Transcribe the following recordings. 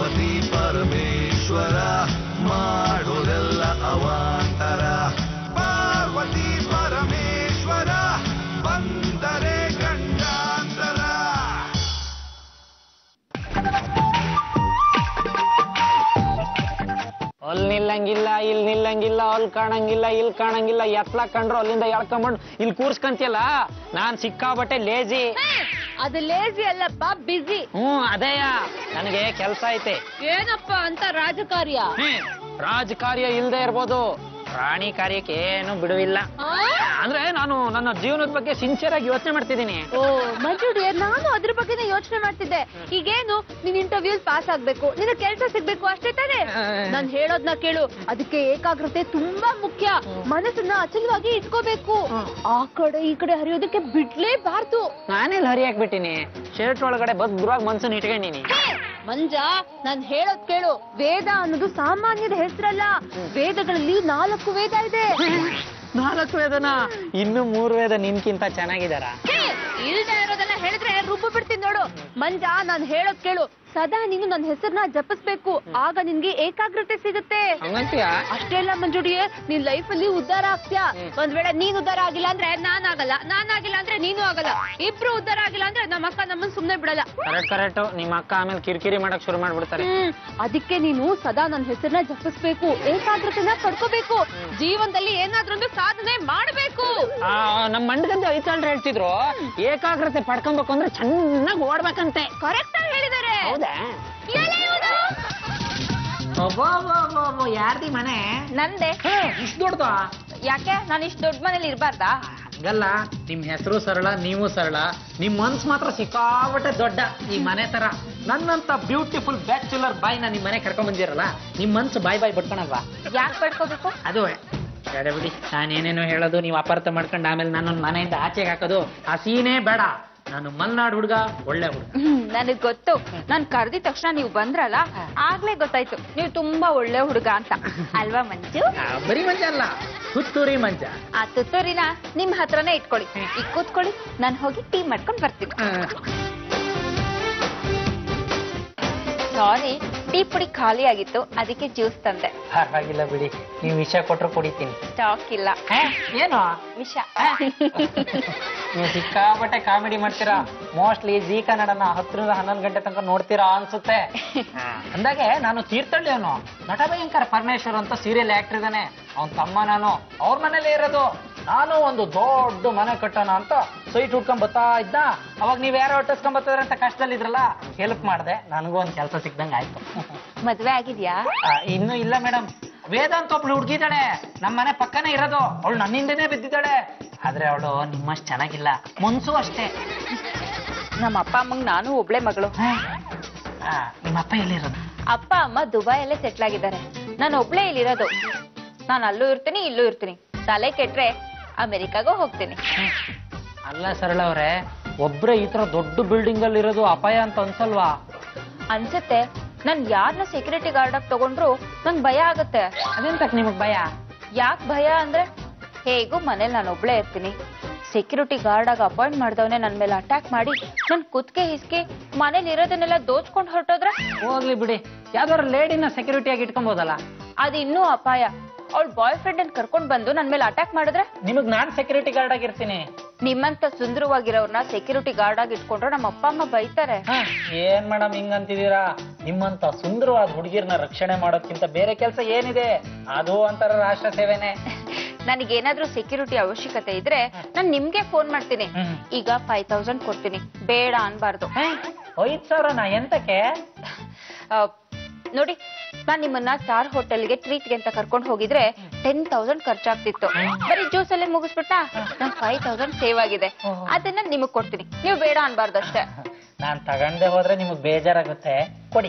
ಪಾರ್ವತಿ ಪರಮೇಶ್ವರ ಮಾಡೋದೆಲ್ಲ ಅವಾಂತರ ಪಾರ್ವತಿ ಪರಮೇಶ್ವರ ಬಂದರೆ ಗಂಡಾಂತರ ಅಲ್ಲಿ ನಿಲ್ಲಂಗಿಲ್ಲ ಇಲ್ಲಿ ನಿಲ್ಲಂಗಿಲ್ಲ ಅಲ್ಲಿ ಕಾಣಂಗಿಲ್ಲ ಇಲ್ಲಿ ಕಾಣಂಗಿಲ್ಲ ಎತ್ಲ ಕಂಡ್ರು ಅಲ್ಲಿಂದ ಎಳ್ಕೊಂಬಂಡು ಇಲ್ಲಿ ಕೂರ್ಸ್ಕಂತಿಯಲ್ಲ ನಾನ್ ಸಿಕ್ಕಾಬಟ್ಟೆ ಲೇಜಿ ಅದು ಲೇಜಿ ಅಲ್ಲಪ್ಪ ಬಿಸಿ ಹ್ಮ್ ಅದೇಯ ನನಗೆ ಕೆಲ್ಸ ಐತೆ ಏನಪ್ಪ ಅಂತ ರಾಜಕಾರ್ಯ ಹ್ಮ್ ರಾಜಕಾರ್ಯ ಇಲ್ದೇ ಇರ್ಬೋದು ಪ್ರಾಣಿ ಕಾರ್ಯಕ್ಕೆ ಏನು ಬಿಡುವಿಲ್ಲ ಆ? ಅಂದ್ರೆ ನಾನು ನನ್ನ ಜೀವನದ ಬಗ್ಗೆ ಸಿನ್ಸಿಯರ್ ಆಗಿ ಯೋಚನೆ ಮಾಡ್ತಿದ್ದೀನಿ ಓ ಮಂಜುಡಿ ನಾನು ಅದ್ರ ಬಗ್ಗೆನೇ ಯೋಚನೆ ಮಾಡ್ತಿದ್ದೆ ಈಗೇನು ನೀನ್ ಇಂಟರ್ವ್ಯೂಸ್ ಪಾಸ್ ಆಗ್ಬೇಕು ನಿನ್ನ ಕೆಲಸ ಸಿಗ್ಬೇಕು ಅಷ್ಟೇ ತಾನೇ ನಾನ್ ಹೇಳೋದ್ನ ಕೇಳು ಅದಕ್ಕೆ ಏಕಾಗ್ರತೆ ತುಂಬಾ ಮುಖ್ಯ ಮನಸ್ಸನ್ನ ಅಚಲವಾಗಿ ಇಟ್ಕೋಬೇಕು ಆ ಕಡೆ ಈ ಕಡೆ ಹರಿಯೋದಕ್ಕೆ ಬಿಡ್ಲೇಬಾರ್ದು ನಾನೆಲ್ಲಿ ಹರಿಯಾಕ್ ಬಿಟ್ಟಿನಿ ಶರ್ಟ್ ಒಳಗಡೆ ಭದ್ರವಾಗಿ ಮನ್ಸನ್ನ ಇಟ್ಕೊಂಡಿನಿ ಮಂಜ ನಾನ್ ಹೇಳೋದ್ ಕೇಳು ವೇದ ಅನ್ನೋದು ಸಾಮಾನ್ಯದ ಹೆಸರಲ್ಲ ವೇದಗಳಲ್ಲಿ ನಾಲ್ಕು ವೇದ ಇದೆ ನಾಲ್ಕು ವೇದನ ಇನ್ನು ಮೂರು ವೇದ ನಿನ್ಕಿಂತ ಚೆನ್ನಾಗಿದಾರ ಹೇ, ಇಲ್ದೇ ಇರೋದೆಲ್ಲ ಹೇಳಿದ್ರೆ ರುಬ್ಬು ಬಿಡ್ತೀನಿ ನೋಡು ಮಂಜ ನಾನ್ ಹೇಳೋದ್ ಕೇಳು ಸದಾ ನೀನು ನನ್ನ ಹೆಸರನ್ನ ಜಪಿಸ್ಬೇಕು ಆಗ ನಿನ್ಗೆ ಏಕಾಗ್ರತೆ ಸಿಗುತ್ತೆ ಹಂಗಂತೀಯ ಅಷ್ಟೇ ಅಲ್ಲ ಮಂಜುಡಿಯೇ ನಿನ್ ಲೈಫ್ ಅಲ್ಲಿ ಉದ್ಧಾರ ಆಗ್ತೀಯ ಒಂದ್ ವೇಳೆ ನೀನ್ ಉದ್ಧಾರ ಆಗಿಲ್ಲ ಅಂದ್ರೆ ನಾನ್ ಆಗಲ್ಲ ನಾನ್ ಆಗಿಲ್ಲ ಅಂದ್ರೆ ನೀನು ಆಗಲ್ಲ ಇಬ್ರು ಉದ್ಧಾರ ಆಗಿಲ್ಲ ಅಂದ್ರೆ ನಮ್ಮ ಅಕ್ಕ ನಮ್ಮನ್ ಸುಮ್ನೆ ಬಿಡಲ್ಲ ಕರೆಕ್ಟ್ ಕರೆಕ್ಟ್ ನಿಮ್ಮ ಅಕ್ಕ ಆಮೇಲೆ ಕಿರಿಕಿರಿ ಮಾಡಕ್ ಶುರು ಮಾಡ್ಬಿಡ್ತಾರೆ ಹ್ಮ್ ಅದಕ್ಕೆ ನೀನು ಸದಾ ನನ್ನ ಹೆಸರನ್ನ ಜಪಿಸ್ಬೇಕು ಏಕಾಗ್ರತೆನ ಪಡ್ಕೋಬೇಕು ಜೀವನದಲ್ಲಿ ಏನಾದ್ರೊಂದು ಸಾಧನೆ ಮಾಡ್ಬೇಕು ಆ, ನಮ್ ಮಂಡಗಂದ ಐತಾಳ್ರು ಹೇಳ್ತಿದ್ರು ಏಕಾಗ್ರತೆ ಪಡ್ಕೊಬೇಕು ಅಂದ್ರೆ ಚೆನ್ನಾಗಿ ಓಡ್ಬೇಕಂತೆ ಕರೆಕ್ಟ್ ಆಗಿ ಹೇಳಿದಾರೆ ಹೌದಾ ಎಲೆ ಇವ್ನು? ಯಾರ್ದಿ ಮನೆ ನಂದೆ ಇಷ್ಟು ದೊಡ್ಡದ ಯಾಕೆ ನಾನು ಇಷ್ಟು ದೊಡ್ಡ ಮನೇಲಿ ಇರ್ಬಾರ್ದಾ ಹಂಗಲ್ಲ ನಿಮ್ ಹೆಸರು ಸರಳ ನೀವು ಸರಳ ನಿಮ್ ಮನ್ಸ್ ಮಾತ್ರ ಸಿಕ್ಕಾಬಟ್ಟೆ ದೊಡ್ಡ ಈ ಮನೆ ತರ ನನ್ನಂತ ಬ್ಯೂಟಿಫುಲ್ ಬ್ಯಾಚುಲರ್ ಬಾಯ್ ನಾ ನಿಮ್ ಮನೆ ಕರ್ಕೊಂಡ್ ಬಂದಿರಲ್ಲ ನಿಮ್ ಮನ್ಸು ಬಾಯ್ ಬಾಯ್ ಬಡ್ಕೊಳಲ್ವಾ ಯಾಕೆ ಪಡ್ಕೋಬೇಕು ಅದು ಬೇಡ ಬಿಡಿ ನಾನೇನೇನೋ ಹೇಳೋದು ನೀವು ಅಪಾರ್ಥ ಮಾಡ್ಕೊಂಡು ಆಮೇಲೆ ನನ್ನೊಂದು ಮನೆಯಿಂದ ಆಚೆಗೆ ಹಾಕೋದು ಆ ಸೀನೇ ಬೇಡ ನಾನು ಮಲ್ನಾಡ್ ಹುಡ್ಗ ಒಳ್ಳೆ ಹುಡ್ಗ ನನಗ್ ಗೊತ್ತು ನಾನ್ ಕರ್ದಿದ ತಕ್ಷಣ ನೀವು ಬಂದ್ರಲ್ಲ ಆಗ್ಲೇ ಗೊತ್ತಾಯ್ತು ನೀವು ತುಂಬಾ ಒಳ್ಳೆ ಹುಡುಗ ಅಂತ ಅಲ್ವಾ ಮಂಜು ಆ, ಬರೀ ಮಂಜ ಅಲ್ಲ ಹುತ್ತೂರಿ ಮಂಜ ಆ ತುತ್ತೂರಿನ ನಿಮ್ ಹತ್ರನೇ ಇಟ್ಕೊಳ್ಳಿ ಈಗ ಕೂತ್ಕೊಳ್ಳಿ ನಾನ್ ಹೋಗಿ ಟೀ ಮಾಡ್ಕೊಂಡ್ ಬರ್ತೀನಿ ಸಾರಿ ಟೀ ಪುಡಿ ಖಾಲಿ ಆಗಿತ್ತು ಅದಕ್ಕೆ ಜ್ಯೂಸ್ ತಂದೆ ಪರವಾಗಿಲ್ಲ ಬಿಡಿ ನೀವು ವಿಷಯ ಕೊಟ್ರು ಕುಡಿತೀನಿ ಸ್ಟಾಕ್ ಇಲ್ಲ ಹೇ, ಏನು ವಿಷ ನೀವು ಸಿಕ್ಕಾಪಟ್ಟೆ ಕಾಮಿಡಿ ಮಾಡ್ತೀರಾ ಮೋಸ್ಟ್ಲಿ ಜಿ ಕನ್ನಡನ ಹತ್ತರಿಂದ ಹನ್ನೊಂದು ಗಂಟೆ ತನಕ ನೋಡ್ತೀರಾ ಅನ್ಸುತ್ತೆ ಅಂದಾಗೆ ನಾನು ತೀರ್ಥಹಳ್ಳಿ ಅವನು ನಟ ಭಯಂಕರ ಪರಮೇಶ್ವರ್ ಅಂತ ಸೀರಿಯಲ್ ಆಕ್ಟರ್ ಇದ್ದಾನೆ ಅವನ್ ತಮ್ಮ ನಾನು ಅವ್ರ ಮನೇಲೇ ಇರೋದು ನಾನು ಒಂದು ದೊಡ್ಡ ಮನೆ ಕಟ್ಟೋಣ ಅಂತ ಸೈಟ್ ಹುಡ್ಕೊಂಡ್ ಬರ್ತಾ ಇದ್ದ ಅವಾಗ ನೀವ್ ಯಾರೋ ಹೊಟ್ಟಿಸ್ಕೊಂಡ್ ಬರ್ತಿದ್ರೆ ಅಂತ ಕಷ್ಟದಲ್ಲಿದ್ರಲ್ಲ ಹೆಲ್ಪ್ ಮಾಡಿದೆ ನನಗೂ ಒಂದ್ ಕೆಲಸ ಸಿಕ್ದಂಗ ಆಯ್ತು ಮದ್ವೆ ಆಗಿದ್ಯಾ ಆ, ಇನ್ನೂ ಇಲ್ಲ ಮೇಡಮ್ ವೇದಾಂತ ಒಬ್ಳು ಹುಡುಗಿದ್ದಾಳೆ ನಮ್ಮ ಮನೆ ಪಕ್ಕನೇ ಇರೋದು ಅವಳು ನನ್ನಿಂದನೇ ಬಿದ್ದಿದ್ದಾಳೆ ಆದ್ರೆ ಅವಳು ನಿಮ್ಮಷ್ಟು ಚೆನ್ನಾಗಿಲ್ಲ ಮುನ್ಸು ಅಷ್ಟೇ ನಮ್ಮ ಅಪ್ಪ ಅಮ್ಮಂಗ್ ನಾನು ಒಬ್ಳೆ ಮಗಳು ಆ, ನಿಮ್ಮ ಅಪ್ಪ ಎಲ್ಲಿರೋದು ಅಪ್ಪ ಅಮ್ಮ ದುಬೈಯಲ್ಲೇ ಸೆಟ್ಲ್ ಆಗಿದ್ದಾರೆ ನಾನು ಒಬ್ಳೇ ಇಲ್ಲಿರೋದು ನಾನು ಅಲ್ಲೂ ಇರ್ತೀನಿ ಇಲ್ಲೂ ಇರ್ತೀನಿ ತಲೆ ಕೆಟ್ರೆ ಅಮೆರಿಕಾಗೂ ಹೋಗ್ತೀನಿ ಅಲ್ಲ ಸರಳ ಅವ್ರೆ ಒಬ್ರೇ ಈ ತರ ದೊಡ್ಡ ಬಿಲ್ಡಿಂಗ್ ಅಲ್ಲಿ ಇರೋದು ಅಪಾಯ ಅಂತ ಅನ್ಸಲ್ವಾ ಅನ್ಸುತ್ತೆ ನಾನ್ ಯಾರನ್ನ ಸೆಕ್ಯೂರಿಟಿ ಗಾರ್ಡ್ ಆಗಿ ತಗೊಂಡ್ರು ನಂಗ್ ಭಯ ಆಗುತ್ತೆ ಅದೆಂತಕ್ ನಿಮಗ್ ಭಯ ಯಾಕ್ ಭಯ ಅಂದ್ರೆ ಹೇಗೂ ಮನೇಲಿ ನಾನು ಒಬ್ಳೇ ಇರ್ತೀನಿ ಸೆಕ್ಯೂರಿಟಿ ಗಾರ್ಡ್ ಆಗಿ ಅಪಾಯಿಂಟ್ ಮಾಡ್ದವನೇ ನನ್ ಮೇಲೆ ಅಟ್ಯಾಕ್ ಮಾಡಿ ನನ್ ಕುತ್ಕೆ ಹಿಸ್ಕಿ ಮನೇಲಿ ಇರೋದನ್ನೆಲ್ಲ ದೋಚ್ಕೊಂಡ್ ಹೊರಟೋದ್ರೆ ಹೋಗ್ಲಿ ಬಿಡಿ ಯಾವ್ದಾದ್ರು ಲೇಡಿನ ಸೆಕ್ಯೂರಿಟಿ ಆಗಿ ಇಟ್ಕೊಬೋದಲ್ಲ ಅದು ಇನ್ನೂ ಅಪಾಯ ಅವಳ ಬಾಯ್ ಫ್ರೆಂಡ್ ಅನ್ ಕರ್ಕೊಂಡ್ ಬಂದು ನನ್ ಮೇಲೆ ಅಟ್ಯಾಕ್ ಮಾಡಿದ್ರೆ ನಿಮಗ್ ನಾನ್ ಸೆಕ್ಯೂರಿಟಿ ಗಾರ್ಡ್ ಆಗಿರ್ತೀನಿ ನಿಮ್ಮಂತ ಸುಂದರವಾಗಿರೋರ್ನ ಸೆಕ್ಯೂರಿಟಿ ಗಾರ್ಡ್ ಆಗಿ ಇಟ್ಕೊಂಡ್ರೆ ನಮ್ಮ ಅಪ್ಪ ಅಮ್ಮ ಬೈತಾರೆ ಹ, ಏನ್ ಮೇಡಮ್ ಹಿಂಗಂತಿದೀರಾ ನಿಮ್ಮಂತ ಸುಂದರವಾದ ಹುಡುಗಿರ್ನ ರಕ್ಷಣೆ ಮಾಡೋದ್ಕಿಂತ ಬೇರೆ ಕೆಲಸ ಏನಿದೆ ಅದು ಅಂತಾರ ರಾಷ್ಟ್ರ ಸೇವೆನೆ ನನಗೇನಾದ್ರೂ ಸೆಕ್ಯೂರಿಟಿ ಅವಶ್ಯಕತೆ ಇದ್ರೆ ನಾನ್ ನಿಮ್ಗೆ ಫೋನ್ ಮಾಡ್ತೀನಿ ಹ್ಮ್. ಈಗ ಫೈವ್ ತೌಸಂಡ್ ಕೊಡ್ತೀನಿ ಬೇಡ ಅನ್ಬಾರ್ದು ಹ, ಐದ್ ಸಾವಿರನ ಎಂತಕ್ಕೆ ಆ, ನೋಡಿ ನಾನ್ ನಿಮ್ಮನ್ನ ಸ್ಟಾರ್ ಹೋಟೆಲ್ಗೆ ಟ್ರೀಟ್ಗೆ ಅಂತ ಕರ್ಕೊಂಡು ಹೋಗಿದ್ರೆ ಟೆನ್ ತೌಸಂಡ್ ಖರ್ಚಾಗ್ತಿತ್ತು ಬರೀ ಜ್ಯೂಸ್ ಅಲ್ಲೇ ಮುಗಿಸ್ಬಿಟ್ಟಾ ನನ್ ಫೈವ್ ತೌಸಂಡ್ ಸೇವ್ ಆಗಿದೆ ಅದನ್ನ ನಿಮಗ್ ಕೊಡ್ತೀನಿ ನೀವು ಬೇಡ ಅನ್ಬಾರ್ದು ಅಷ್ಟೇ ನಾನ್ ತಗಂಡೆ ಹೋದ್ರೆ ನಿಮಗ್ ಬೇಜಾರಾಗುತ್ತೆ ಕೊಡಿ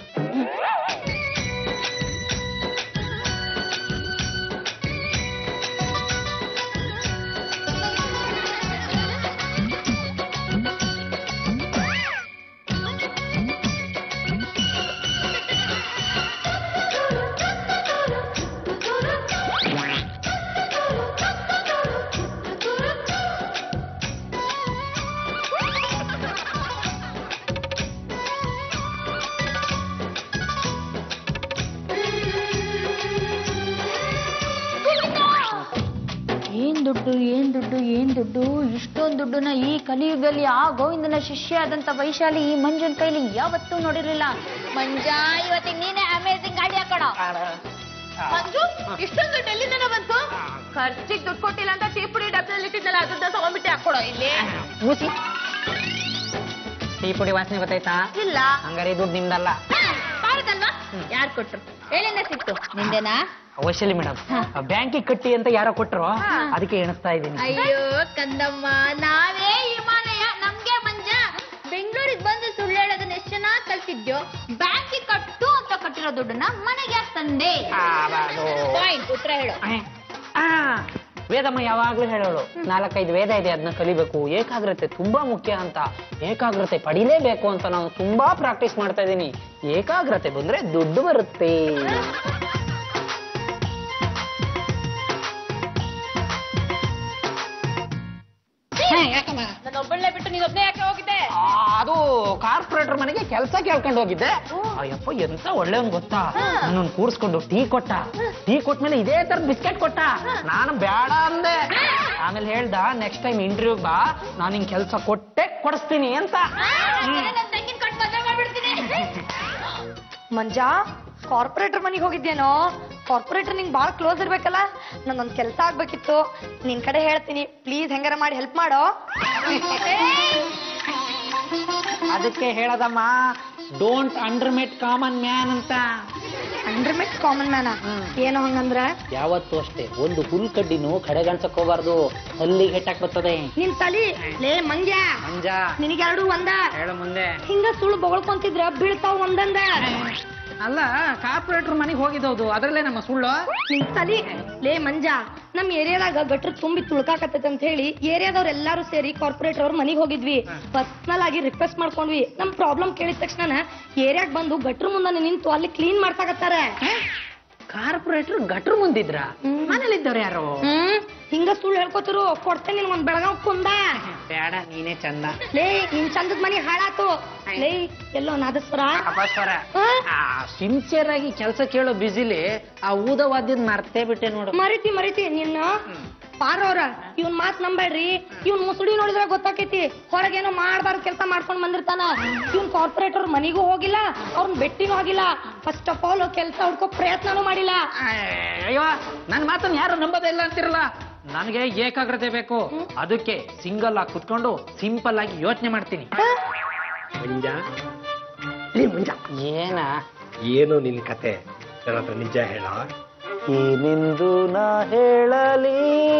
ದುಡ್ಡು ಇಷ್ಟೊಂದು ದುಡ್ಡನ್ನ ಈ ಕಲಿಯುಗದಲ್ಲಿ ಆ ಗೋವಿಂದನ ಶಿಷ್ಯ ಆದಂತ ವೈಶಾಲಿ ಈ ಮಂಜನ್ ಕೈಲಿ ಯಾವತ್ತೂ ನೋಡಿರ್ಲಿಲ್ಲ ಮಂಜ ಇವತ್ತಿಗೆ ನೀನೇ ಅಮೇಸಿಂಗ್ ಗಾಡಿ ಹಾಕೋಣ ಮಂಜು ಇಷ್ಟೊಂದು ದುಡ್ಡು ಎಲ್ಲಿಂದ ಬಂತು ಖರ್ಚಿಗೆ ದುಡ್ಡು ಕೊಟ್ಟಿಲ್ಲ ಅಂತ ಟೀ ಪುಡಿ ಡಬ್ಬದಲ್ಲಿ ಇಟ್ಟಿದ್ನಲ್ಲ ಅದನ್ನ ತಗೊಂಡ್ಬಿಟ್ಟು ಹಾಕೊಡೋ ಇಲ್ಲಿ ಮೂಸಿ ಟೀ ಪುಡಿ ವಾಸನೆ ಗೊತ್ತಾಯ್ತಾ ಇಲ್ಲ ಹಂಗಾರೆ ದುಡ್ಡು ನಿಮ್ದಲ್ಲ ಪಾರದಲ್ವಾ ಯಾರು ಕೊಟ್ರು ಎಲ್ಲಿಂದ ಸಿಕ್ತು ನಿಂದೇನಾ ವೈಶಾಲಿ ಮೇಡಮ್ ಬ್ಯಾಂಕಿಗೆ ಕಟ್ಟಿ ಅಂತ ಯಾರೋ ಕೊಟ್ರು ಅದಕ್ಕೆ ಎಣಿಸ್ತಾ ಇದ್ದೀನಿ ಅಯ್ಯೋ ಕಂದಮ್ಮ ನಾವೇ ಹಿಮಾಲಯ ನಮ್ಗೆ ಮಂಜ ಬೆಂಗಳೂರಿಗೆ ಬಂದು ಸುಳ್ಳು ಹೇಳೋದನ್ನ ಎಷ್ಟು ಚೆನ್ನಾಗಿ ಕಲ್ತಿದ್ಯೋ ಬ್ಯಾಂಕಿಗೆ ಕಟ್ಟು ಅಂತ ಕಟ್ಟಿರೋ ದುಡ್ಡನ್ನ ಮನೆಗೆ ಯಾಕೆ ತಂದೆ ಆ, ಅದು- ಪಾಯಿಂಟ್ ಉತ್ತರ ಹೇಳು ಆ, ವೇದಮ್ಮ ಯಾವಾಗ್ಲೂ ಹೇಳೋಳು ನಾಲ್ಕೈದು ವೇದ ಇದೆ ಅದನ್ನ ಕಲಿಬೇಕು ಏಕಾಗ್ರತೆ ತುಂಬಾ ಮುಖ್ಯ ಅಂತ ಏಕಾಗ್ರತೆ ಪಡಿಲೇಬೇಕು ಅಂತ ನಾನು ತುಂಬಾ ಪ್ರಾಕ್ಟೀಸ್ ಮಾಡ್ತಾ ಇದ್ದೀನಿ ಏಕಾಗ್ರತೆ ಬಂದ್ರೆ ದುಡ್ಡು ಬರುತ್ತೆ ನಾನು ಒಬ್ಬಳನ್ನೇ ಬಿಟ್ಟು ನೀನ್ ಒಬ್ಬನೇ ಯಾಕೆ ಹೋಗಿದ್ದೆ ಆ, ಅದು ಕಾರ್ಪೊರೇಟರ್ ಮನೆಗೆ ಕೆಲಸ ಕೇಳ್ಕೊಂಡು ಹೋಗಿದ್ದೆ ಅಯ್ಯಪ್ಪ ಎಂತ ಒಳ್ಳೆಯವನ್ ಗೊತ್ತಾ ನನ್ನನ್ನು ಕೂರ್ಸ್ಕೊಂಡು ಟೀ ಕೊಟ್ಟ ಟೀ ಕೊಟ್ಮೇಲೆ ಇದೇ ತರ ಬಿಸ್ಕೆಟ್ ಕೊಟ್ಟ ನಾನು ಬೇಡ ಅಂದೆ ಆಮೇಲೆ ಹೇಳ್ದ ನೆಕ್ಸ್ಟ್ ಟೈಮ್ ಇಂಟರ್ವ್ಯೂ ಬಾ ನಾನು ಹಿಂಗ್ ಕೆಲಸ ಕೊಟ್ಟೆ ಕೊಡಿಸ್ತೀನಿ ಅಂತ ನನ್ ತಂಗಿನ ಕಟ್ ಮದ್ವೆ ಮಾಡ್ಬಿಡ್ತೀನಿ ಮಂಜ ಕಾರ್ಪೊರೇಟರ್ ಮನೆಗೆ ಹೋಗಿದ್ದೇನೋ ಕಾರ್ಪೊರೇಟರ್ ನಿಂಗೆ ಭಾಳ ಕ್ಲೋಸ್ ಇರ್ಬೇಕಲ್ಲ ನಂದೊಂದು ಕೆಲಸ ಆಗ್ಬೇಕಿತ್ತು ನಿನ್ ಕಡೆ ಹೇಳ್ತೀನಿ ಪ್ಲೀಸ್ ಹೆಂಗಾರ ಮಾಡಿ ಹೆಲ್ಪ್ ಮಾಡೋ ಅದಕ್ಕೆ ಹೇಳದಮ್ಮ ಡೋಂಟ್ ಅಂಡರ್ಮೇಟ್ ಕಾಮನ್ ಮ್ಯಾನ್ ಅಂತ ಅಂಡರ್ಮೆಟ್ ಕಾಮನ್ ಮ್ಯಾನ ಏನೋ ಹಂಗಂದ್ರ ಯಾವತ್ತೂ ಅಷ್ಟೇ ಒಂದು ಹುಲ್ ಕಡ್ಡಿನೂ ಕಡೆಗಣ್ಸಕ್ ಹೋಗ್ಬಾರ್ದು ಹಲ್ಲಿಗೆ ಹೆಟ್ಟಾಕ್ ಬರ್ತದೆ ನಿನ್ ತಲಿ ಲೇ ಮಂಜ ಮಂಜ ನಿನಗೆರಡು ಒಂದ ಹೇಳ ಮುಂದೆ ಹಿಂಗ ಸುಳ್ಳು ಬೊಗಳ್ಕೊಂತಿದ್ರ ಬೀಳ್ತಾವ್ ಒಂದಂದ ಅಲ್ಲ ಕಾರ್ಪೊರೇಟರ್ ಮನೆಗೆ ಹೋಗಿದ್ದೌದು ಅದ್ರಲ್ಲೇ ನಮ್ಮ ಸುಳ್ಳು ನಿನ್ ತಲಿ ಲೇ ಮಂಜ ನಮ್ ಏರಿಯಾದಾಗ ಗಟ್ರ ತುಂಬಿ ತುಳ್ಕಾಕತ್ತೈತೆ ಅಂತ ಹೇಳಿ ಏರಿಯಾದವ್ರ ಎಲ್ಲಾರು ಸೇರಿ ಕಾರ್ಪೊರೇಟರ್ ಅವ್ರ ಮನಿಗ್ ಹೋಗಿದ್ವಿ ಪರ್ಸನಲ್ ಆಗಿ ರಿಕ್ವೆಸ್ಟ್ ಮಾಡ್ಕೊಂಡ್ವಿ ನಮ್ ಪ್ರಾಬ್ಲಮ್ ಕೇಳಿದ ತಕ್ಷಣ ಏರಿಯಾಗ್ ಬಂದು ಗಟ್ರ ಮುಂದೆ ನಿಂತು ಅಲ್ಲಿ ಕ್ಲೀನ್ ಮಾಡ್ತಾಕತ್ತಾರ ಕಾರ್ಪೊರೇಟರ್ ಗಟ್ರ ಮುಂದಿದ್ರ ಮನೇಲಿದ್ದವ್ರು ಯಾರು ಹ್ಮ್ ಹಿಂಗ ಸುಳ್ಳು ಹೇಳ್ಕೊತಿರು ಕೊಡ್ತೇನೆ ನಿನ್ ಒಂದ್ ಬೆಳಗಾವ್ ಕುಂದ ಬೇಡ ನೀನೇ ಚಂದ ಲೇ ನಿನ್ ಚಂದದ ಮನಿ ಹಾಳಾತು ಲೇ ಎಲ್ಲೋ ನಾದಸ್ವರ ಅಪಸ್ವರ ಆ? ಸಿನ್ಸಿಯರ್ ಆಗಿ ಕೆಲಸ ಕೇಳೋ ಬಿಸಿಲಿ ಆ ಊದ ವಾದ್ಯದ ಮರ್ತೇ ಬಿಟ್ಟೆ ನೋಡು ಮರಿತಿ ಮರಿತಿ ನಿನ್ನ ಪಾರವ್ರ ಇವ್ನ್ ಮಾತ್ ನಂಬೇಡ್ರಿ ಇವ್ನ್ ಮುಸುಡಿ ನೋಡಿದ್ರೆ ಗೊತ್ತಾಕೈತಿ ಹೊರಗೇನೋ ಮಾಡ್ಬಾರ್ದು ಕೆಲಸ ಮಾಡ್ಕೊಂಡ್ ಬಂದಿರ್ತಾನ ಇವ್ನ್ ಕಾರ್ಪೊರೇಟರ್ ಮನಿಗೂ ಹೋಗಿಲ್ಲ ಅವ್ರನ್ ಬೆಟ್ಟಿನೂ ಹೋಗಿಲ್ಲ ಫಸ್ಟ್ ಆಫ್ ಆಲ್ ಕೆಲಸ ಹುಡ್ಕೋ ಪ್ರಯತ್ನನೂ ಮಾಡಿಲ್ಲ ಅಯ್ಯೋ ನನ್ನ ಮಾತನ್ನ ಯಾರು ನಂಬೋದೇ ಇಲ್ಲ ಅಂತಿರಲ್ಲ ನನಗೆ ಏಕಾಗ್ರತೆ ಬೇಕು ಅದಕ್ಕೆ ಸಿಂಗಲ್ ಆಗಿ ಕುತ್ಕೊಂಡು ಸಿಂಪಲ್ ಆಗಿ ಯೋಚನೆ ಮಾಡ್ತೀನಿ ಮಂಜ ಲೇ ಮಂಜ ಏನ ಏನು ನಿನ್ ಕತೆ ನನ್ನ ಹತ್ರ ನಿಜ ಹೇಳ ಏನೆಂದು ನಾ ಹೇಳಲಿ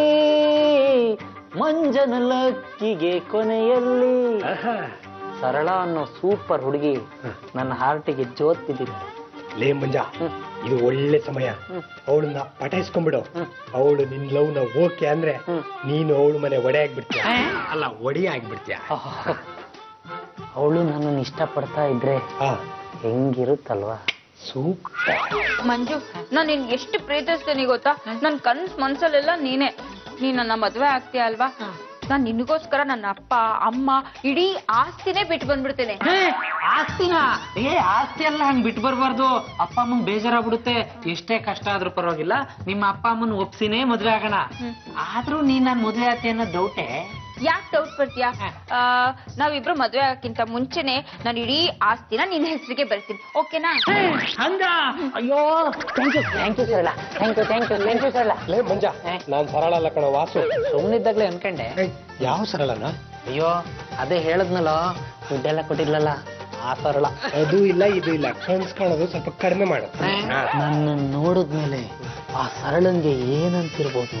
ಮಂಜನ ಲಕ್ಕಿಗೆ ಕೊನೆಯಲ್ಲಿ ಸರಳ ಅನ್ನೋ ಸೂಪರ್ ಹುಡುಗಿ ನನ್ನ ಹಾರ್ಟಿಗೆ ಜೋತ್ ಬಿದ್ದಿದ್ದಾಳೆ ಲೇ ಮಂಜ ಇದು ಒಳ್ಳೆ ಸಮಯ ಅವಳನ್ನ ಪಟಾಯಿಸ್ಕೊಂಡ್ಬಿಡು ಅವಳು ನಿನ್ ಲವ್ ನ ಓಕೆ ಅಂದ್ರೆ ನೀನು ಅವಳು ಮನೆ ಒಡೆ ಆಗ್ಬಿಡ್ತೀಯ ಅಲ್ಲ ಒಡಿ ಆಗ್ಬಿಡ್ತೀಯ ಅವಳು ನನ್ನನ್ನು ಇಷ್ಟಪಡ್ತಾ ಇದ್ರೆ ಹಾ ಹೆಂಗಿರುತ್ತಲ್ವಾ ಸೂಪರ್ ಮಂಜು ನಾನ್ ನಿನ್ ಎಷ್ಟು ಪ್ರೀತಿಸ್ತೇನೆ ಗೊತ್ತಾ ನನ್ ಕನ್ಸ್ ಮನ್ಸಲ್ಲೆಲ್ಲ ನೀನೆ ನೀನ್ ನನ್ನ ಮದ್ವೆ ಆಗ್ತೀಯ ಅಲ್ವಾ ನಾನ್ ನಿನಗೋಸ್ಕರ ನನ್ನ ಅಪ್ಪ ಅಮ್ಮ ಇಡೀ ಆಸ್ತಿನೇ ಬಿಟ್ಟು ಬಂದ್ಬಿಡ್ತೇನೆ ಆಸ್ತಿನ ಏ ಆಸ್ತಿ ಎಲ್ಲ ಹಂಗ್ ಬಿಟ್ಟು ಬರ್ಬಾರ್ದು ಅಪ್ಪ ಅಮ್ಮಂಗ್ ಬೇಜಾರಾಗ್ಬಿಡುತ್ತೆ ಎಷ್ಟೇ ಕಷ್ಟ ಆದ್ರೂ ಪರವಾಗಿಲ್ಲ ನಿಮ್ಮ ಅಪ್ಪ ಅಮ್ಮನ್ ಒಪ್ಸಿನೇ ಮದ್ವೆ ಆಗೋಣ ಆದ್ರೂ ನೀನ್ ನಾನ್ ಮದ್ವೆ ಆಗ್ತಿ ಅನ್ನೋ ಡೌಟೆ ಯಾಕೆ ಡೌಟ್ ಬರ್ತೀಯಾ ಆ, ನಾವಿಬ್ರು ಮದ್ವೆ ಆಗಕ್ಕಿಂತ ಮುಂಚೆನೆ ನಾನು ಇಡೀ ಆಸ್ತಿನ ನಿನ್ನ ಹೆಸರಿಗೆ ಬರ್ತೀನಿ ಓಕೆನಾ ಹಂಗ ಅಯ್ಯೋ thank you thank you Sarala thank you thank you thank you Sarala ಲೇ ಮಂಜ ನಾನ್ ಸರಳ ಅಲ್ಲ ಕಣ ವಾಸು ಸುಮ್ಮನಿದ್ದಾಗ್ಲೇ ಅನ್ಕಂಡೆ ಏಯ್, ಯಾವ ಸರಳನ ಅಯ್ಯೋ ಅದೇ ಹೇಳದ್ನಲ್ಲ ದುಡ್ಡೆಲ್ಲ ಕೊಟ್ಟಿರ್ಲಲ್ಲ ಆ ಸರಳ ಅದು ಇಲ್ಲ ಇದು ಇಲ್ಲ ಕನ್ಸ್ ಕಾಣೋದು ಸ್ವಲ್ಪ ಕಡಿಮೆ ಮಾಡು ಹಾ. ನನ್ನ ನೋಡಿದ್ಮೇಲೆ ಆ ಸರಳನ್ಗೆ ಏನಂತಿರ್ಬೋದು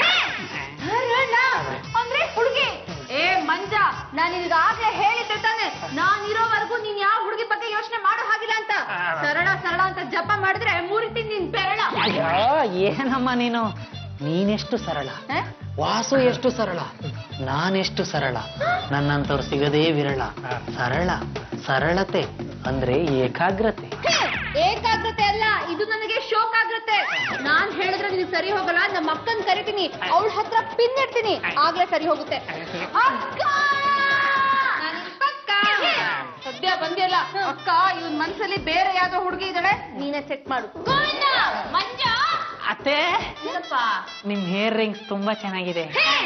ಅಂದ್ರೆ ಹುಡುಗಿ ಏ ಮಂಜ ನಾನ್ ನಿನಗಾಗ್ಲೇ ಹೇಳಿದ್ದೆ ತಾನೆ ನಾನ್ ಇರೋವರೆಗೂ ನೀನ್ ಯಾವ ಹುಡುಗಿ ಬಗ್ಗೆ ಯೋಚನೆ ಮಾಡೋ ಹಾಗಿಲ್ಲ ಅಂತ ಸರಳ ಸರಳ ಅಂತ ಜಪ ಮಾಡಿದ್ರೆ ಮುರಿತೀನಿ ನಿನ್ ಬೆರಳ ಅಯ್ಯೋ ಏನಮ್ಮ ನೀನು ನೀನೆಷ್ಟು ಸರಳ ವಾಸು ಎಷ್ಟು ಸರಳ ನಾನೆಷ್ಟು ಸರಳ ನನ್ನಂತವ್ರು ಸಿಗದೇ ವಿರಳ ಸರಳ ಸರಳತೆ ಅಂದ್ರೆ ಏಕಾಗ್ರತೆ ಏಕಾಗ್ರತೆ ಅಲ್ಲ ಇದು ನನಗೆ ಶೋಕಾಗ್ರತೆ ನಾನ್ ಹೇಳಿದ್ರೆ ನಿನಗೆ ಸರಿ ಹೋಗಲ್ಲ ನಮ್ಮ ಅಕ್ಕನ್ ಕರಿತೀನಿ ಅವಳ ಹತ್ರ ಪಿನ್ ಇಡ್ತೀನಿ ಆಗ್ಲೇ ಸರಿ ಹೋಗುತ್ತೆ ಅಕ್ಕ! ನಾನ್ ನಿನ್ ಪಕ್ಕ. ಸದ್ಯ ಬಂದಿಲ್ಲ ಅಕ್ಕ ಇವನ್ ಮನ್ಸಲ್ಲಿ ಬೇರೆ ಯಾವ್ದೋ ಹುಡುಗಿ ಇದ್ದಾಳೆ ನೀನೇ ಸೆಟ್ ಮಾಡು ಅತ್ತೆ ನಿಮ್ ಹೇರ್ ರಿಂಗ್ಸ್ ತುಂಬಾ ಚೆನ್ನಾಗಿದೆ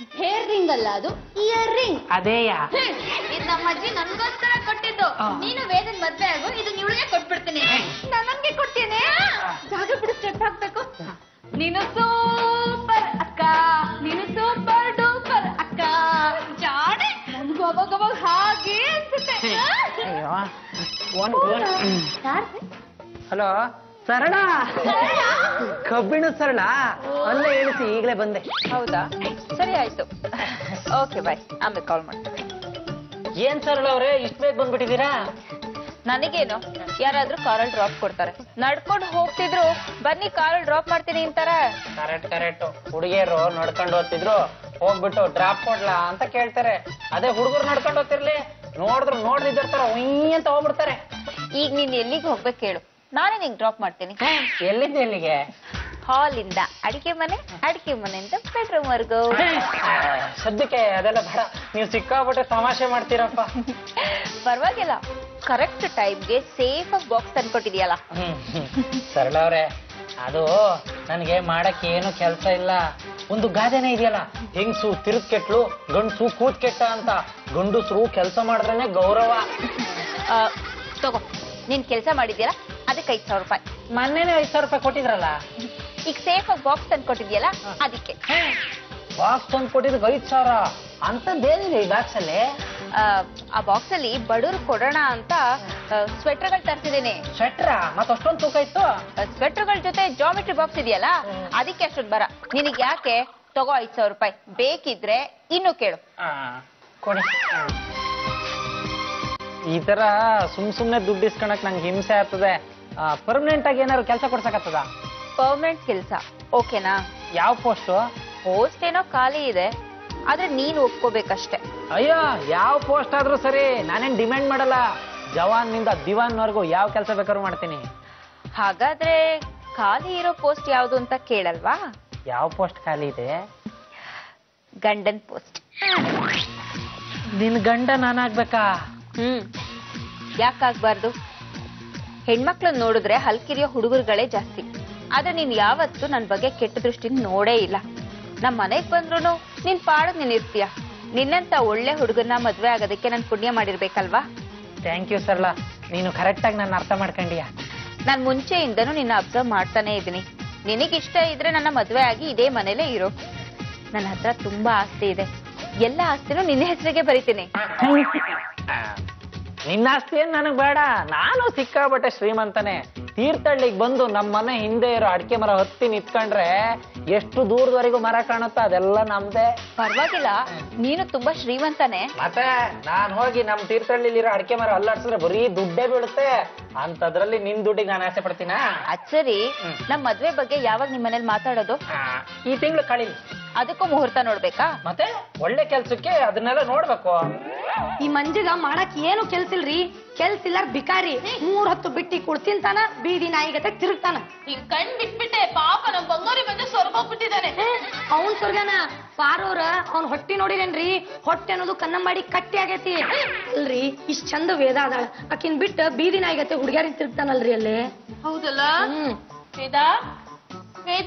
ಹೇರ್ ರಿಂಗ್ ಅಲ್ಲ ಅದು ಇಯರ್ ರಿಂಗ್ ಅದೇಯಾ ಇದು ನಮ್ಮ ಅಜ್ಜಿ ನನ್ಗೋಸ್ಕರ ಕೊಟ್ಟಿದ್ದು ನೀನು ವೇದನ್ ಮದ್ವೆ ಆಗು ಇದು ಇವಳಿಗೆ ಕೊಟ್ಬಿಡ್ತೀನಿ ನಾನ್ ನನ್ಗೆ ಕೊಡ್ತೀನಿ ಜಾಗ ಬಿಡು ಸ್ಟೆಪ್ ಹಾಕ್ಬೇಕು ನೀನು ಸೂಪರ್ ಅಕ್ಕ ನೀನು ಸೂಪರ್ ಡೂಪರ್ ಅಕ್ಕ ಜಾಡೆ ನನ್ಗೂ ಅವಾಗ ಅವಾಗ ಹಾಗೆ ಅನ್ಸುತ್ತೆ ಅಯ್ಯೋ ಒನ್ ಒನ್ ಯಾರ್? ಹಲೋ ಸರಳ ಕಬ್ಬಿಣ ಸರಳ ಅಲ್ಲೇ ಇಳಿಸಿ ಈಗಲೇ ಬಂದೆ ಹೌದಾ ಸರಿ ಆಯ್ತು ಓಕೆ ಬಾಯ್ ಆಮೇಲೆ ಕಾಲ್ ಮಾಡ್ತೀನಿ ಏನ್ ಸರಳ ಅವ್ರೆ ಇಷ್ಟ ಬೇಗ ಬಂದ್ಬಿಟ್ಟಿದ್ದೀರಾ ನನಗೇನು ಯಾರಾದ್ರೂ ಕಾರಲ್ಲಿ ಡ್ರಾಪ್ ಕೊಡ್ತಾರೆ ನಡ್ಕೊಂಡು ಹೋಗ್ತಿದ್ರು ಬನ್ನಿ ಕಾರಲ್ಲಿ ಡ್ರಾಪ್ ಮಾಡ್ತೀನಿ ಅಂತಾರೆ ಕರೆಕ್ಟ್ ಕರೆಕ್ಟ್ ಹುಡುಗಿಯರು ನಡ್ಕೊಂಡು ಹೋಗ್ತಿದ್ರು ಹೋಗ್ಬಿಟ್ಟು ಡ್ರಾಪ್ ಕೊಡ್ಲಾ ಅಂತ ಕೇಳ್ತಾರೆ ಅದೇ ಹುಡುಗರು ನಡ್ಕೊಂಡು ಹೋಗ್ತಿರ್ಲಿ ನೋಡಿದ್ರು ನೋಡ್ದಿದ್ದಿರ್ತಾರ ಉಯ್ ಅಂತ ಹೋಗ್ಬಿಡ್ತಾರೆ ಈಗ ನೀನ್ ಎಲ್ಲಿಗೆ ಹೋಗ್ಬೇಕು ಹೇಳು ನಾನೇ ನಿಂಗೆ ಡ್ರಾಪ್ ಮಾಡ್ತೀನಿ ಎಲ್ಲಿಂದ ಎಲ್ಲಿಗೆ ಹಾಲಿಂದ ಅಡಿಗೆ ಮನೆ ಅಡಿಗೆ ಮನೆಯಿಂದ ಬೆಡ್ರೂಮ್ ವರ್ಗು ಆ, ಸದ್ಯಕ್ಕೆ ಅದೆಲ್ಲ ಬೇಡ ನೀವು ಸಿಕ್ಕಾಪಟ್ಟೆ ತಮಾಷೆ ಮಾಡ್ತೀರಪ್ಪ ಪರವಾಗಿಲ್ಲ ಕರೆಕ್ಟ್ ಟೈಮ್ಗೆ ಸೇಫ್ ಆಗಿ ಬಾಕ್ಸ್ ತಂದ್ಕೊಟ್ಟಿದ್ಯಲ್ಲ ಹ್ಮ್ ಹ್ಮ್. ಸರಳ ಅವ್ರೆ ಅದು ನನಗೆ ಮಾಡಕ್ಕೆ ಏನು ಕೆಲಸ ಇಲ್ಲ ಒಂದು ಗಾದೆನೇ ಇದೆಯಲ್ಲ ಹೆಂಗ್ಸು ತಿರುಗ್ ಕೆಟ್ಲು ಗಂಡ್ಸು ಕೂತ್ ಕೆಟ್ಟ ಅಂತ ಗಂಡಸ್ರು ಕೆಲಸ ಮಾಡಿದ್ರೇನೆ ಗೌರವ ಆ, ತಗೋ ನೀನ್ ಕೆಲಸ ಮಾಡಿದ್ಯಲ್ಲ ಅದಕ್ಕೆ ಐದ್ ಸಾವಿರ ರೂಪಾಯಿ ಮೊನ್ನೆನೆ ಐದ್ ಸಾವಿರ ರೂಪಾಯಿ ಕೊಟ್ಟಿದ್ರಲ್ಲ ಈಗ ಸೇಫ್ ಆಗಿ ಬಾಕ್ಸ್ ತಂದ್ಕೊಟ್ಟಿದ್ಯಲ್ಲ ಅದಕ್ಕೆ ಬಾಕ್ಸ್ ತಂದು ಕೊಟ್ಟಿದ್ದಕ್ಕೆ ಐದ್ ಸಾವಿರ ಅಂತದ್ದೇನಿದೆ ಈ ಬಾಕ್ಸ್ ಅಲ್ಲಿ ಆ, ಆ ಬಾಕ್ಸ್ ಅಲ್ಲಿ ಬಡವ್ರು ಕೊಡೋಣ ಅಂತ ಸ್ವೆಟರ್ಗಳು ತರ್ಸಿದ್ದೀನಿ ಸ್ವೆಟ್ರ ಮತ್ತ ಅಷ್ಟೊಂದು ತೂಕ ಇತ್ತು ಸ್ವೆಟರ್ಗಳ ಜೊತೆ ಜಾಮೆಟ್ರಿ ಬಾಕ್ಸ್ ಇದೆಯಲ್ಲ ಅದಕ್ಕೆ ಅಷ್ಟೊಂದು ಬರ ನಿನಗೆ ಯಾಕೆ ತಗೋ ಐದ್ ಸಾವಿರ ರೂಪಾಯಿ ಬೇಕಿದ್ರೆ ಇನ್ನು ಕೇಳು ಆ, ಕೊಡಿ ಆ. ಈ ತರ ಸುಮ್ ಸುಮ್ನೆ ದುಡ್ಡು ಇಸ್ಕೊಳಕ್ ನಂಗೆ ಹಿಂಸೆ ಆಗ್ತದೆ ಪರ್ಮನೆಂಟ್ ಆಗಿ ಏನಾದ್ರು ಕೆಲಸ ಕೊಡ್ಸಕತ್ತದ ಪರ್ಮನೆಂಟ್ ಕೆಲಸ ಓಕೆನಾ ಯಾವ ಪೋಸ್ಟು ಪೋಸ್ಟ್ ಏನೋ ಖಾಲಿ ಇದೆ ಆದ್ರೆ ನೀನ್ ಒಪ್ಕೋಬೇಕಷ್ಟೆ ಅಯ್ಯೋ ಯಾವ ಪೋಸ್ಟ್ ಆದ್ರೂ ಸರಿ ನಾನೇನ್ ಡಿಮ್ಯಾಂಡ್ ಮಾಡಲ್ಲ ಜವಾನ್ ನಿಂದ ದಿವಾನ್ ವರ್ಗು ಯಾವ ಕೆಲಸ ಬೇಕಾದ್ರೂ ಮಾಡ್ತೀನಿ ಹಾಗಾದ್ರೆ ಖಾಲಿ ಇರೋ ಪೋಸ್ಟ್ ಯಾವ್ದು ಅಂತ ಕೇಳಲ್ವಾ ಯಾವ ಪೋಸ್ಟ್ ಖಾಲಿ ಇದೆ ಗಂಡನ್ ಪೋಸ್ಟ್ ನಿನ್ ಗಂಡ ನಾನಾಗ್ಬೇಕಾ ಹ್ಮ್ ಯಾಕಾಗ್ಬಾರ್ದು ಹೆಣ್ಮಕ್ಳನ್ನ ನೋಡಿದ್ರೆ ಹಲ್ಕಿರಿಯೋ ಹುಡುಗರುಗಳೇ ಜಾಸ್ತಿ ಆದ್ರೆ ನೀನ್ ಯಾವತ್ತೂ ನನ್ ಬಗ್ಗೆ ಕೆಟ್ಟ ದೃಷ್ಟಿನ ನೋಡೇ ಇಲ್ಲ ನಮ್ ಮನೆಗ್ ಬಂದ್ರು ನೀನ್ ಪಾಡದ್ ನೀನ್ ಇರ್ತೀಯ ನಿನ್ನಂತ ಒಳ್ಳೆ ಹುಡುಗನ್ನ ಮದ್ವೆ ಆಗೋದಕ್ಕೆ ನಾನ್ ಪುಣ್ಯ ಮಾಡಿರ್ಬೇಕಲ್ವಾ ಥ್ಯಾಂಕ್ ಯು ಸರ್ಲಾ ನೀನು ಕರೆಕ್ಟಾಗಿ ನನ್ನ ಅರ್ಥ ಮಾಡ್ಕೊಂಡಿಯಾ ನಾನ್ ಮುಂಚೆಯಿಂದನೂ ನಿನ್ನ ಅಬ್ಸರ್ವ್ ಮಾಡ್ತಾನೆ ಇದ್ದೀನಿ ನಿನಗಿಷ್ಟ ಇದ್ರೆ ನನ್ನ ಮದ್ವೆ ಆಗಿ ಇದೇ ಮನೇಲೇ ಇರೋ ನನ್ನ ಹತ್ರ ತುಂಬಾ ಆಸ್ತಿ ಇದೆ ಎಲ್ಲ ಆಸ್ತಿನೂ ನಿನ್ನ ಹೆಸರಿಗೆ ಬರಿತೀನಿ ನಿನ್ನ ಆಸ್ತಿ ಏನ್ ನನಗ್ ಬೇಡ ನಾನು ಸಿಕ್ಕಾಬಟ್ಟೆ ಶ್ರೀಮಂತನೇ ತೀರ್ಥಹಳ್ಳಿಗೆ ಬಂದು ನಮ್ಮ ಮನೆ ಹಿಂದೆ ಇರೋ ಅಡಿಕೆ ಮರ ಹತ್ತಿ ನಿಂತ್ಕೊಂಡ್ರೆ ಎಷ್ಟು ದೂರದವರೆಗೂ ಮರ ಕಾಣುತ್ತೋ ಅದೆಲ್ಲ ನಮ್ದೇ ಪರವಾಗಿಲ್ಲ ನೀನು ತುಂಬಾ ಶ್ರೀಮಂತನೇ ಮತ್ತೆ ನಾನ್ ಹೋಗಿ ನಮ್ ತೀರ್ಥಹಳ್ಳಿಲಿರೋ ಅಡಿಕೆ ಮರ ಅಲ್ಲಾಡ್ಸಿದ್ರೆ ಬರೀ ದುಡ್ಡೇ ಬೀಳುತ್ತೆ ಅಂತದ್ರಲ್ಲಿ ನಿನ್ ದುಡ್ಡಿಗೆ ನಾನು ಆಸೆ ಪಡ್ತೀನಾ ಅದ್ ಸರಿ ಹ್ಮ್. ನಮ್ ಮದ್ವೆ ಬಗ್ಗೆ ಯಾವಾಗ ನಿಮ್ ಮನೇಲಿ ಮಾತಾಡೋದು ಆ, ಈ ತಿಂಗಳು ಕಳೀಲಿ ಅದಕ್ಕೂ ಮುಹೂರ್ತ ನೋಡ್ಬೇಕಾ ಮತ್ತೆ ಒಳ್ಳೆ ಕೆಲ್ಸಕ್ಕೆ ಅದನ್ನೆಲ್ಲ ನೋಡ್ಬೇಕು ಈ ಮಂಜಿಗ ಮಾಡಕ್ ಏನು ಕೆಲ್ಸಿಲ್ರಿ ಕೆಲ್ಸಿಲ್ಲ ಬಿಕಾರಿ ಮೂರ್ ಹೊತ್ತು ಬಿಟ್ಟಿ ಕುಡ್ತಿಂತಾನ ಬೀದಿ ನಾಯಿಗತೆ ತಿರುಗ್ತಾನ ಹಿಂಗ್ ಕಣ್ ಬಿಟ್ಬಿಟ್ಟೆ ಪಾಪ ನಮ್ ಬಂಗಾರಿ ಬಂದು ಸ್ವರ್ಗೋಗ್ಬಿಟ್ಟಿದ್ದಾನೆ ಅವನ್ ಸುರ್ಗನ ಪಾರೋರ ಅವ್ನ್ ಹೊಟ್ಟಿ ನೋಡಿರೇನ್ರಿ ಹೊಟ್ಟೆ ಅನ್ನೋದು ಕನ್ನಂಬಾಡಿ ಕಟ್ಟಿ ಆಗೈತಿ ಅಲ್ರಿ ಇಷ್ಟ್ ಚಂದ ವೇದ ಅದಾಳ ಆಕಿನ್ ಬಿಟ್ಟ ಬೀದಿ ನಾಯಿಗತೆ ಹುಡ್ಗ್ಯಾರಿನ್ ತಿರುಗ್ತಾನಲ್ರಿ ಅಲ್ಲಿ ಹೌದಲ್ಲ ಹ್ಮ್ ವೇದ ವೇದ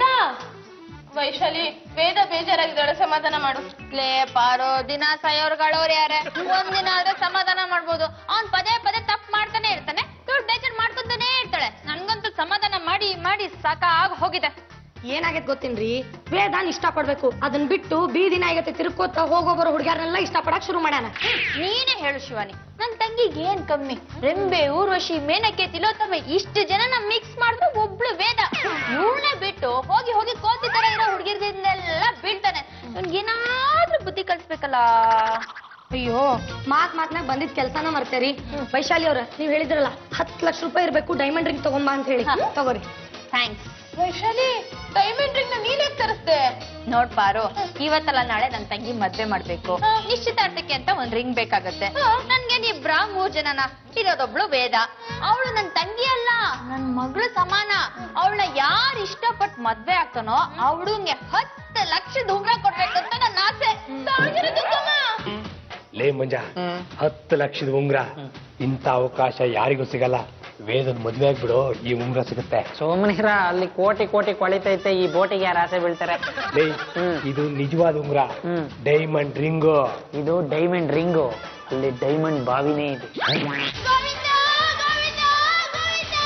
ವೈಶಾಲಿ ವೇದ ಬೇಜಾರಾಗಿದ್ದಾಳೆ ಸಮಾಧಾನ ಮಾಡು ಲೇ ಪಾರೋ ದಿನ ಸಾಯೋರ್ಗಳವ್ರು ಯಾರೇ ಒಂದಿನ ಆದ್ರೆ ಸಮಾಧಾನ ಮಾಡ್ಬೋದು ಅವ್ನ್ ಪದೇ ಪದೇ ತಪ್ಪು ಮಾಡ್ತಾನೆ ಇರ್ತಾನೆ ದುಡ್ಡು ಬೇಜಾರ್ ಮಾಡ್ಕೊಂತಾನೆ ಇರ್ತಾಳೆ ನನ್ಗಂತೂ ಸಮಾಧಾನ ಮಾಡಿ ಮಾಡಿ ಸಾಕಾಗ್ ಹೋಗಿದೆ ಏನಾಗೈತ್ ಗೊತ್ತೇನ್ರಿ ವೇದಾನ್ ಇಷ್ಟ ಪಡ್ಬೇಕು ಅದನ್ ಬಿಟ್ಟು ಬೀದಿ ನಾಯಿಗತೆ ತಿರ್ಕೋತ ಹೋಗೋ ಬರೋ ಹುಡ್ಗ್ಯಾರನ್ನೆಲ್ಲ ಇಷ್ಟ ಪಡಕ್ ಶುರು ಮಾಡ್ಯಾನ ನೀನೇ ಹೇಳು ಶಿವಾನಿ ನನ್ ತಂಗಿಗೆ ಏನ್ ಕಮ್ಮಿ ರೆಂಬೆ ಊರ್ವಶಿ ಮೇನಕೆ ತಿಲೋತ್ತಮ ಇಷ್ಟು ಜನನ ಮಿಕ್ಸ್ ಮಾಡಿದ್ರು ಒಬ್ಳು ವೇದ ಇವಳನ್ನೇ ಬಿಟ್ಟು ಹೋಗಿ ಹೋಗಿ ಕೋತಿ ತರ ಇರೋ ಹುಡುಗಿರ್ದಿಂದೆಲ್ಲ ಬೀಳ್ತಾನೆ ಏನಾದ್ರೂ ಬುದ್ಧಿ ಕಲಿಸ್ಬೇಕಲ್ಲ ಅಯ್ಯೋ ಮಾತ್ ಮಾತ್ನಾಗ ಬಂದಿದ್ ಕೆಲ್ಸನ ಮರ್ತೇರಿ ವೈಶಾಲಿ ಅವ್ರ ನೀವ್ ಹೇಳಿದ್ರಲ್ಲ ಹತ್ ಲಕ್ಷ ರೂಪಾಯಿ ಇರ್ಬೇಕು ಡೈಮಂಡ್ ರಿಂಗ್ ತಗೊಂಬಾ ಅಂತ ಹೇಳಿ ತಗೋರಿ ಥ್ಯಾಂಕ್ಸ್ ವೈಶಾಲಿ ಡೈಮಂಡ್ ರಿಂಗ್ ನ ನೀನೇ ತರಿಸ್ದೆ ನೋಡ್ ಪಾರು ಇವತ್ತಲ್ಲ ನಾಳೆ ನನ್ ತಂಗಿ ಮದ್ವೆ ಮಾಡ್ಬೇಕು ನಿಶ್ಚಿತಾರ್ಥಕ್ಕೆ ಅಂತ ಒಂದ್ ರಿಂಗ್ ಬೇಕಾಗತ್ತೆ ನನ್ಗೆ ಇಬ್ರ ಮೂರ್ ಜನನ ಇರೋದೊಬ್ಳು ವೇದ ಅವಳು ನನ್ ತಂಗಿ ಅಲ್ಲ ನನ್ ಮಗಳು ಸಮಾನ ಅವಳನ್ನ ಯಾರು ಇಷ್ಟಪಟ್ಟು ಮದ್ವೆ ಆಗ್ತಾನೋ ಅವಳಿಗೆ ಹತ್ತು ಲಕ್ಷದ ಉಂಗ್ರ ಕೊಡ್ಬೇಕಂತ ನನ್ನ ಆಸೆ ತಾಳಿರೋದಕ್ಕಮ್ಮ. ಲೇ ಮಂಜ ಹತ್ತು ಲಕ್ಷದ ಉಂಗ್ರ ಇಂಥ ಅವಕಾಶ ಯಾರಿಗೂ ಸಿಗಲ್ಲ ವೇದನ್ ಮದ್ವೆ ಆಗ್ಬಿಡು ಈ ಉಂಗ್ರ ಸಿಗುತ್ತೆ ಸೋಮನಿರ ಅಲ್ಲಿ ಕೋಟಿ ಕೋಟಿ ಕೊಳಿತೈತೆ ಈ ಬೋಟಿಗೆ ಯಾರು ಆಸೆ ಬೀಳ್ತಾರೆ ಲೇ, ಹ್ಮ್. ಇದು ನಿಜವಾದ ಉಂಗ್ರ ಹ್ಮ್. ಡೈಮಂಡ್ ರಿಂಗು ಇದು ಡೈಮಂಡ್ ರಿಂಗು ಅಲ್ಲಿ ಡೈಮಂಡ್ ಬಾವಿನೇ ಇದೆ ಗೋವಿಂದ ಗೋವಿಂದ ಗೋವಿಂದ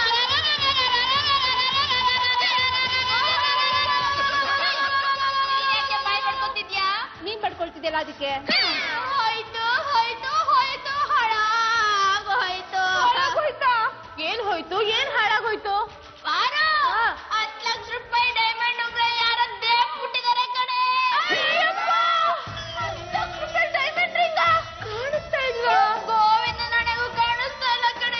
ನೀನೇಕೆ ಬಾಯ್ ಪಡ್ಕೊತಿದ್ಯಾ ನೀನ್ ಪಡ್ಕೊಳ್ತಿದ್ಯಲ್ಲ ಅದಕ್ಕೆ ಹೋಯ್ತು ಹೋಯ್ತು ಹೋಯ್ತು ಹಾಳಾಗೋಯ್ತು ಹಾಳಾಗೋಯ್ತಾ ಏನ್ ಹೋಯ್ತು ಏನ್ ಹಾಳಾಗೋಯ್ತು ಬಾರ ಹತ್ತು ಲಕ್ಷ ರೂಪಾಯಿ ಡೈಮಂಡ್ ಉಂಗ್ರ ಯಾರ ದೇವ್ ಬಿಟ್ಟಿದ್ದಾರೆ ಕಣೆ ಡೈಮಂಡ್ ರಿಂಗ ಕಾಣಿಸ್ತಾ ಇಲ್ವಾ ಗೋವಿಂದ ನನಗೂ ಕಾಣಿಸ್ತಾ ಇಲ್ಲ ಕಣೆ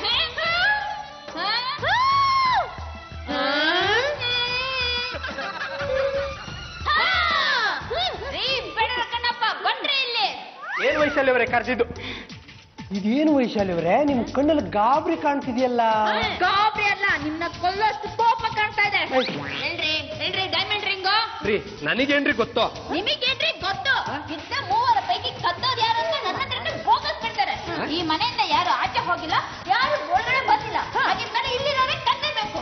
ರೀ ಬೇಡ ಕಣಪ್ಪ ಬಂದ್ರಿ ಇಲ್ಲಿ ಏನ್ ವೈಶಾಲಿ ಅವರೇ ಕರ್ಸಿದ್ದು ಇದೇನು ವೈಶಾಲಿ ಅವರೇ ನಿಮ್ ಕಣ್ಣಲ್ಲಿ ಗಾಬರಿ ಕಾಣ್ತಿದ್ಯಲ್ಲ ಗಾಬರಿ ಅಲ್ಲ ನಿಮ್ನ ಕೊಲ್ಲೋಷ್ಟು ಕೋಪ ಕಾಣ್ತಾ ಇದೆ ಹೇಳ್ರಿ ಹೇಳ್ರಿ ಡೈಮಂಡ್ ರಿಂಗು ರೀ ನನಗೇನ್ರಿ ಗೊತ್ತೋ ನಿಮಗೇನ್ರಿ ಗೊತ್ತು ಇದ್ದ ಮೂವರ ಪೈಕಿ ಕದ್ದೋದ್ ಯಾರು ಅಂತ ನನ್ನ ಹತ್ರನೇ ಬೋಗಸ್ ಬಿಡ್ತಾರೆ ಈ ಮನೆಯಿಂದ ಯಾರು ಆಚೆ ಹೋಗಿಲ್ಲ ಯಾರು ಒಳಗಡೆ ಬಂದಿಲ್ಲ ಹಾಗಿದ್ಮೇಲೆ ಇಲ್ಲಿರೋರೆ ಕದ್ದಬೇಕು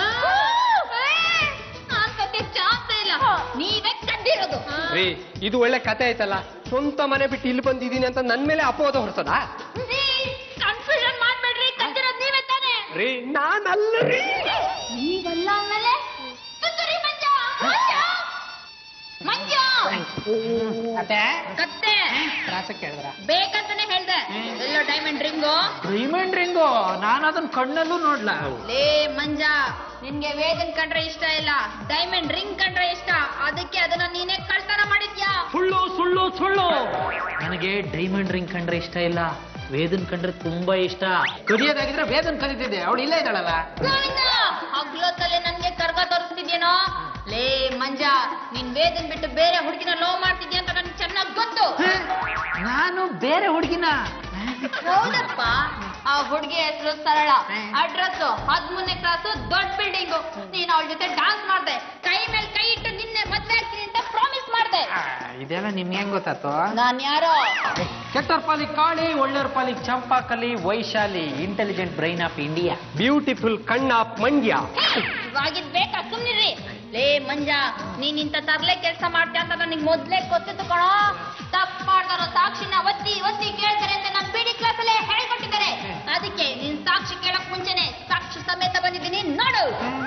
ನಾನ್ ಕದ್ದೆ ಚಾನ್ಸ್ ಇಲ್ಲ ನೀವೇ ಕದ್ದಿರೋದು ರೀ ಇದು ಒಳ್ಳೆ ಕತೆ ಆಯ್ತಲ್ಲ ಸ್ವಂತ ಮನೆ ಬಿಟ್ಟು ಇಲ್ಲಿ ಬಂದಿದ್ದೀನಿ ಅಂತ ನನ್ ಮೇಲೆ ಅಪವಾದ ಹೊರಸದ ಕನ್ಫ್ಯೂಷನ್ ಮಾಡ್ಬೇಡ್ರಿ ಕದ್ದಿರೋದು ನೀವೇ ತಾನೇ ರೀ ನಾನಲ್ಲ ರೀ ನೀವಲ್ಲ ಆಮೇಲೆ ಸುತ್ತರಿ ಮಂಜ ಮಂಜ ಮಂಜ ಅತ್ತೆ ಕತ್ತೆ ತ್ರಾಸ ಕೇಳಿದ್ರ ಬೇಕಂತಾನೆ ಹೇಳ್ದೆ ಎಲ್ಲೋ ಡೈಮಂಡ್ ರಿಂಗು ಡೈಮಂಡ್ ರಿಂಗು ನಾನು ಅದನ್ನ ಕಣ್ಣಲ್ಲೂ ನೋಡ್ಲಾ ಲೇ ಮಂಜ ನಿನ್ಗೆ ವೇದನ್ ಕಂಡ್ರೆ ಇಷ್ಟ ಇಲ್ಲ ಡೈಮಂಡ್ ರಿಂಗ್ ಕಂಡ್ರೆ ಇಷ್ಟ ಅದಕ್ಕೆ ಅದನ್ನ ನೀನೇ ಕಳ್ತನ ಮಾಡಿದ್ಯಾ ಸುಳ್ಳು ಸುಳ್ಳು ಸುಳ್ಳು ನನಗೆ ಡೈಮಂಡ್ ರಿಂಗ್ ಕಂಡ್ರೆ ಇಷ್ಟ ಇಲ್ಲ ವೇದನ್ ಕಂಡ್ರೆ ತುಂಬಾ ಇಷ್ಟ ಕದಿಯೋದಾಗಿದ್ರೆ ವೇದನ್ ಕದಿತಿದ್ದೆ ಅವಳು ಇಲ್ಲೇ ಇದ್ದಾಳಲ್ಲ ಗೋವಿಂದ ಹಗ್ಲೊತ್ತಲ್ಲಿ ನನ್ಗೆ ಕರ್ಗ ತೋರಿಸ್ತಿದ್ಯೇನೋ ಲೇ ಮಂಜ ನೀನ್ ವೇದನ್ ಬಿಟ್ಟು ಬೇರೆ ಹುಡುಗಿನ ಲೋ ಮಾಡ್ತಿದ್ಯಾ ಅಂತ ನನ್ಗೆ ಚೆನ್ನಾಗ್ ಗೊತ್ತು ನಾನು ಬೇರೆ ಹುಡುಗಿನ ಹೌದಪ್ಪ ಆ ಹುಡುಗಿ ಹೆಸರು ಸರಳ ಅಡ್ರೆಸ್ ಹದ್ಮೂರನೇ ಕ್ಲಾಸು ದೊಡ್ಡ ಬಿಲ್ಡಿಂಗ್ ನೀನ್ ಅವಳ ಜೊತೆ ಡಾನ್ಸ್ ಮಾಡ್ದೆ ಕೈ ಮೇಲೆ ಕೈ ಇಟ್ಟು ನಿನ್ನೆ ಮದ್ವೆ ಆಗ್ತೀನಿ ಅಂತ ಪ್ರಾಮಿಸ್ ಮಾಡ್ದೆ ಇದೆಲ್ಲ ನಿಮ್ಗೆ ಹೆಂಗ್ ಗೊತ್ತಾತು ನಾನ್ ಯಾರೋ ಕೆಟ್ಟೋರ್ ಪಾಲಿಗೆ ಕಾಳಿ ಒಳ್ಳೆಯವ್ರ ಪಾಲಿಗೆ Champakali Vaishali intelligent brain of India beautiful ಕಣ್ಣ ಮಂಡ್ಯ ಇವಾಗಿದ್ ಬೇಕಾ ಸುಮ್ನಿರಿ ಲೇ ಮಂಜ ನೀನ್ ಇಂತ ತರ್ಲೆ ಕೆಲ್ಸ ಮಾಡ್ತೀಯ ಅಂತ ನನಗ್ ಮೊದ್ಲೇ ಗೊತ್ತಿತ್ತು ಕಣೋ ತಪ್ಪ ಮಾಡ್ದಾರೋ ಸಾಕ್ಷಿನ ಒತ್ತಿ ಒತ್ತಿ ಕೇಳ್ತಾರೆ ಅಂತ ನಮ್ ಬಿಡಿ ಕ್ಲಾಸಲ್ಲೇ ಹೇಳ್ಕೊಟ್ಟಿದ್ದಾರೆ ಅದಕ್ಕೆ ನೀನ್ ಸಾಕ್ಷಿ ಕೇಳಕ್ ಮುಂಚೆನೆ ಸಾಕ್ಷಿ ಸಮೇತ ಬಂದಿದ್ದೀನಿ ನೋಡು